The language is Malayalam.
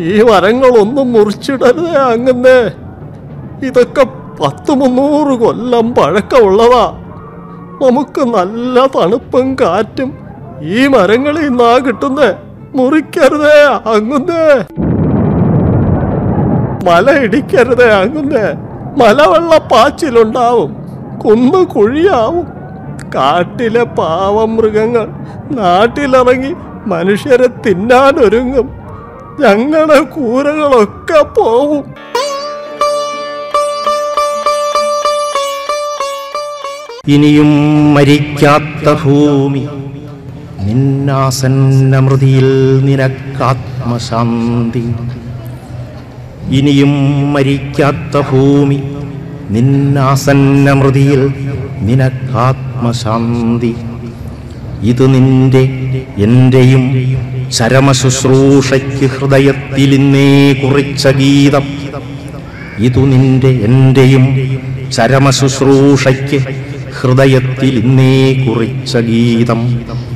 ഈ മരങ്ങളൊന്നും മുറിച്ചിടരുതേ അങ്ങന്നേ ഇതൊക്കെ പത്ത് മുന്നൂറ് കൊല്ലം പഴക്കമുള്ളതാ നമുക്ക് നല്ല തണുപ്പും കാറ്റും ഈ മരങ്ങളിൽ നിന്നാ കിട്ടുന്നേ മുറിക്കരുതേ അങ്ങുന്നേ മല ഇടിക്കരുതേ അങ്ങുന്നേ മലവെള്ളപ്പാച്ചിലുണ്ടാവും കുന്ന് കുഴിയാവും കാട്ടിലെ പാവം മൃഗങ്ങൾ നാട്ടിലിറങ്ങി മനുഷ്യരെ തിന്നാനൊരുങ്ങും ഞങ്ങളുടെ കൂരകളൊക്കെ പോവും ഇനിയും മരിക്കാത്ത ഭൂമി നിന്നാസന്നമൃതിയിൽ നിനക്കാത്മശാന്തി ഇനിയും മരിക്കാത്ത ഭൂമി നിന്നാസന്നമൃതിയിൽ നിനക്കാത്മശാന്തി ഇത് നിന്റെ എന്റെയും ചരമശുശ്രൂഷയ്ക്ക് ഹൃദയത്തിലിന്നേ കുറിച്ച ഗീതം ഇതു നിന്റെ എന്റെയും ചരമശുശ്രൂഷയ്ക്ക് ഹൃദയത്തിൽ ഇന്നേ കുറിച്ച ഗീതം